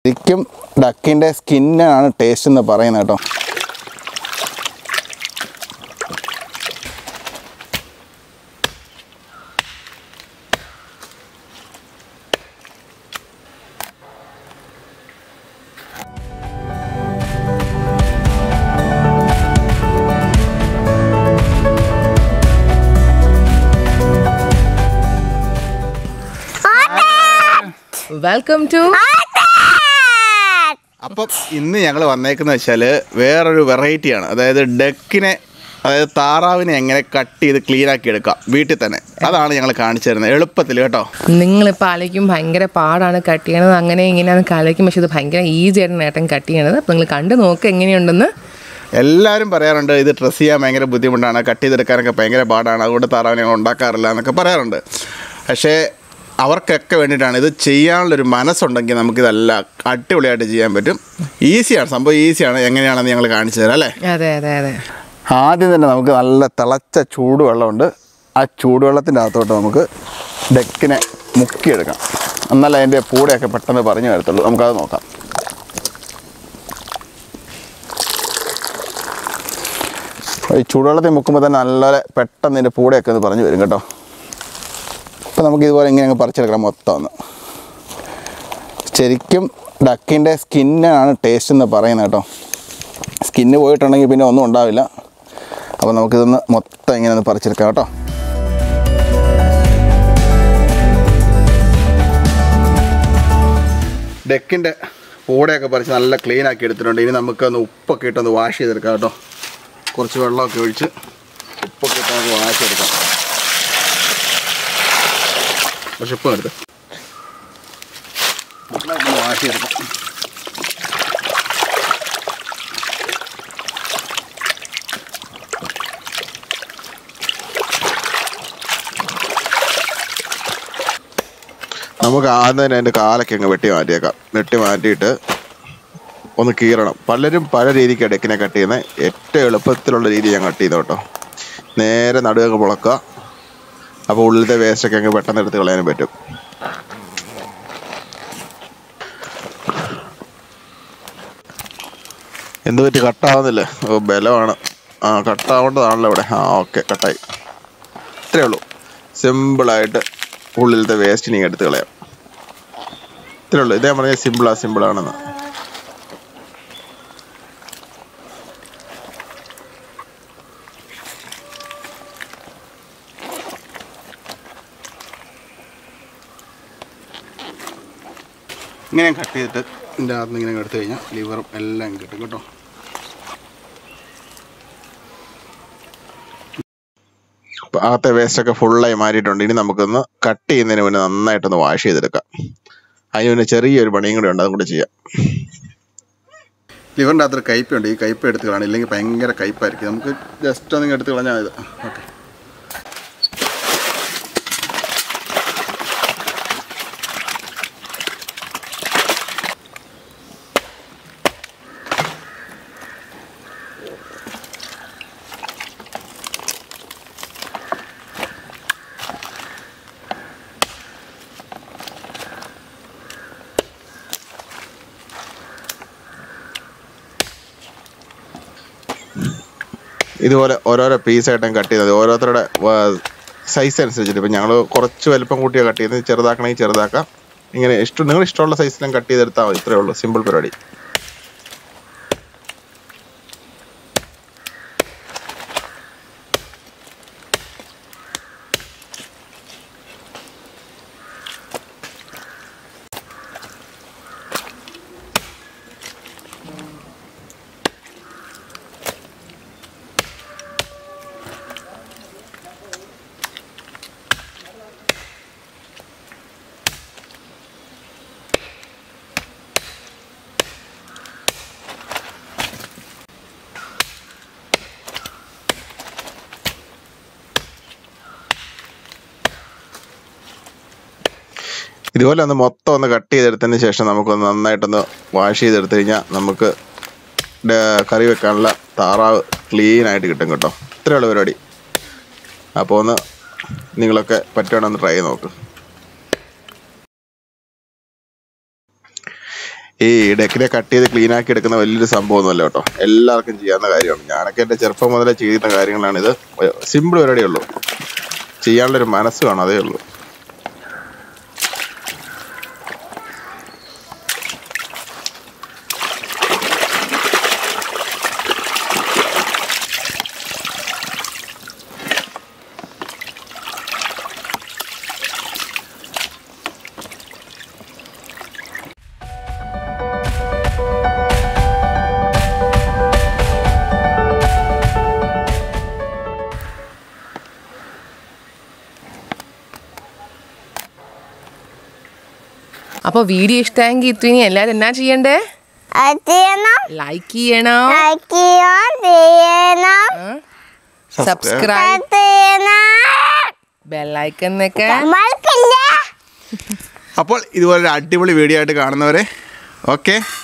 ശരിക്കും ഡക്കിൻ്റെ സ്കിന്നാണ് ടേസ്റ്റ് എന്ന് പറയുന്നത് കേട്ടോ വെൽക്കം ടു അപ്പം ഇന്ന് ഞങ്ങൾ വന്നേക്കുന്ന വെച്ചാൽ വേറൊരു വെറൈറ്റിയാണ് അതായത് ഡക്കിനെ അതായത് താറാവിനെ എങ്ങനെ കട്ട് ചെയ്ത് ക്ലീൻ ആക്കി എടുക്കാം വീട്ടിൽ തന്നെ അതാണ് ഞങ്ങൾ കാണിച്ചു തരുന്നത് എളുപ്പത്തിൽ കേട്ടോ നിങ്ങളിപ്പോൾ ആലോചിക്കും ഭയങ്കര പാടാണ് കട്ട് ചെയ്യണത് അങ്ങനെ ഇങ്ങനെയാണ് ആലോചിക്കും പക്ഷെ ഇത് ഭയങ്കര ഈസി ആയിട്ട് നേട്ടം കട്ട് ചെയ്യണത് അപ്പോൾ നിങ്ങൾ കണ്ട് നോക്ക് എങ്ങനെയുണ്ടെന്ന് എല്ലാവരും പറയാറുണ്ട് ഇത് ഡ്രസ്സ് ചെയ്യാൻ ഭയങ്കര ബുദ്ധിമുട്ടാണ് കട്ട് ചെയ്തെടുക്കാനൊക്കെ ഭയങ്കര പാടാണ് അതുകൊണ്ട് താറാവിനെ ഞങ്ങൾ ഉണ്ടാക്കാറില്ല എന്നൊക്കെ പറയാറുണ്ട് പക്ഷേ അവർക്കൊക്കെ വേണ്ടിയിട്ടാണ് ഇത് ചെയ്യാനുള്ളൊരു മനസ്സുണ്ടെങ്കിൽ നമുക്കിതെല്ലാം അടിപൊളിയായിട്ട് ചെയ്യാൻ പറ്റും ഈസിയാണ് സംഭവം ഈസിയാണ് എങ്ങനെയാണെന്ന് ഞങ്ങൾ കാണിച്ചു തരാം അല്ലേ അതെ അതെ അതെ ആദ്യം തന്നെ നമുക്ക് നല്ല തിളച്ച ചൂടുവെള്ളമുണ്ട് ആ ചൂടുവെള്ളത്തിൻ്റെ അകത്തോട്ട് നമുക്ക് ഡെക്കിനെ മുക്കിയെടുക്കാം എന്നാലേ അതിൻ്റെ പൂടെയൊക്കെ പെട്ടെന്ന് പറഞ്ഞു വരത്തുള്ളൂ നമുക്കത് നോക്കാം ഈ ചൂടുവെള്ളത്തിൽ മുക്കുമ്പോൾ തന്നെ നല്ല പെട്ടെന്ന് ഇതിൻ്റെ പൂടെയൊക്കെ ഒന്ന് പറഞ്ഞു വരും കേട്ടോ അപ്പോൾ നമുക്ക് ഇതുപോലെ ഇങ്ങനെ അങ്ങ് പറിച്ചെടുക്കണം മൊത്തം ഒന്ന് ശരിക്കും ഡക്കിൻ്റെ സ്കിന്നാണ് ടേസ്റ്റ് എന്ന് പറയുന്നത് കേട്ടോ സ്കിന്ന് പോയിട്ടുണ്ടെങ്കിൽ പിന്നെ ഒന്നും ഉണ്ടാവില്ല അപ്പോൾ നമുക്കിതൊന്ന് മൊത്തം ഇങ്ങനെ ഒന്ന് പറിച്ചെടുക്കാം കേട്ടോ ഡെക്കിൻ്റെ പൂടയൊക്കെ പറിച്ച് നല്ല ക്ലീൻ ആക്കി എടുത്തിട്ടുണ്ട് ഇനി നമുക്കൊന്ന് ഉപ്പൊക്കെ ഇട്ടൊന്ന് വാഷ് ചെയ്തെടുക്കാം കേട്ടോ കുറച്ച് വെള്ളമൊക്കെ ഒഴിച്ച് ഉപ്പൊക്കെ ഇട്ട് നമുക്ക് വാഷ് ചെയ്തെടുക്കാം കുറച്ച് ഉപ്പ് എടുത്ത് നന്നായിട്ടൊന്ന് വാഷ് ചെയ്തെടുക്കാം നമുക്ക് ആദ്യം തന്നെ അതിൻ്റെ കാലൊക്കെ അങ്ങ് വെട്ടി മാറ്റിയേക്കാം വെട്ടി മാറ്റിയിട്ട് ഒന്ന് കീറണം പലരും പല രീതിക്കാണ് ഡെക്കിനെ കട്ട് ചെയ്യുന്നത് ഏറ്റവും എളുപ്പത്തിലുള്ള രീതി ഞാൻ കട്ട് ചെയ്തു കേട്ടോ നേരെ നടുവൊക്കെ മുളക്കുക അപ്പോൾ ഉള്ളിലത്തെ വേസ്റ്റൊക്കെ അങ്ങ് പെട്ടെന്ന് എടുത്ത് കളയാനും പറ്റും എന്ത് പറ്റി കട്ടാവുന്നില്ലേ ഓ ബലമാണ് ആ കട്ടാവേണ്ടതാണല്ലോ ഇവിടെ ആ ഓക്കെ കട്ടായി ഇത്രയേ ഉള്ളൂ സിമ്പിളായിട്ട് ഉള്ളിലത്തെ വേസ്റ്റ് നീ എടുത്ത് കളയാം ഇത്രേ ഉള്ളൂ ഇതേ പറഞ്ഞാൽ സിമ്പിളാ സിമ്പിളാണെന്ന് ഇങ്ങനെ കട്ട് ചെയ്തിട്ട് ഇതിൻ്റെ അകത്ത് ഇങ്ങനെ എടുത്തു കഴിഞ്ഞാൽ ലിവറും എല്ലാം കിട്ടും കേട്ടോ അപ്പൊ അകത്തെ വേസ്റ്റ് ഒക്കെ ഫുള്ളായി മാറിയിട്ടുണ്ട് ഇനി നമുക്കൊന്ന് കട്ട് ചെയ്യുന്നതിന് മുന്നേ നന്നായിട്ടൊന്ന് വാഷ് ചെയ്തെടുക്കാം അതിന് പിന്നെ ചെറിയൊരു പണിയും കൂടെ ഉണ്ട് അതും കൂടെ ചെയ്യാം ലിവറിൻ്റെ അകത്തൊരു കയ്പുണ്ട് ഈ കയ്പ് എടുത്ത് കളയണം ഇല്ലെങ്കിൽ ഭയങ്കര കയ്പായിരിക്കും നമുക്ക് ജസ്റ്റ് ഒന്ന് എടുത്ത് കളഞ്ഞാൽ ഇത് ഓക്കെ ഇതുപോലെ ഓരോരോ പീസായിട്ടും കട്ട് ചെയ്യുന്നത് ഓരോരുത്തരുടെ സൈസ് അനുസരിച്ചിട്ട് ഇപ്പം ഞങ്ങൾ കുറച്ച് വലിപ്പം കൂട്ടിയാണ് കട്ട് ചെയ്യുന്നത് ചെറുതാക്കണമെങ്കിൽ ചെറുതാക്കാം ഇങ്ങനെ ഇഷ്ടം നിങ്ങൾ ഇഷ്ടമുള്ള സൈസിലും കട്ട് ചെയ്തെടുത്താൽ മതി ഇത്രയേ ഉള്ളൂ സിമ്പിൾ പരിപാടി ഇതുപോലെ ഒന്ന് മൊത്തം ഒന്ന് കട്ട് ചെയ്തെടുത്തതിന് ശേഷം നമുക്കൊന്ന് നന്നായിട്ടൊന്ന് വാഷ് ചെയ്തെടുത്തു കഴിഞ്ഞാൽ നമുക്ക് ഡ- കറി വെക്കാനുള്ള താറാവ് ക്ലീൻ ആയിട്ട് കിട്ടും കേട്ടോ ഇത്രയുള്ള പരിപാടി അപ്പോൾ ഒന്ന് നിങ്ങളൊക്കെ പറ്റുവാണെങ്കിൽ ഒന്ന് ട്രൈ ചെയ്ത് നോക്ക് ഈ ഡെക്കിനെ കട്ട് ചെയ്ത് ക്ലീൻ ആക്കി എടുക്കുന്ന വലിയൊരു സംഭവമൊന്നുമല്ല കേട്ടോ എല്ലാവർക്കും ചെയ്യാവുന്ന കാര്യമാണ് ഞാനൊക്കെ എൻ്റെ ചെറുപ്പം മുതലേ ചെയ്യുന്ന കാര്യങ്ങളാണ് ഇത് സിമ്പിൾ പരിപാടിയേ ഉള്ളൂ ചെയ്യാനുള്ളൊരു മനസ്സ് വേണം അതേ ഉള്ളൂ അപ്പോൾ വീഡിയോ ഇഷ്ടമെങ്കിൽ ഇത്തിരി എല്ലാവരും എന്നാ ചെയ്യണ്ടേ അത് ചെയ്യണം ലൈക്ക് ചെയ്യണം ലൈക്ക് ചെയ്യണം ചെയ്യണം സബ്സ്ക്രൈബ് അത് ചെയ്യണം ബെല്ലൈക്കന്നൊക്കെ മറക്കില്ല അപ്പോൾ ഇതുപോലൊരു അടിപൊളി വീഡിയോ ആയിട്ട് കാണുന്നവരെ ഓക്കെ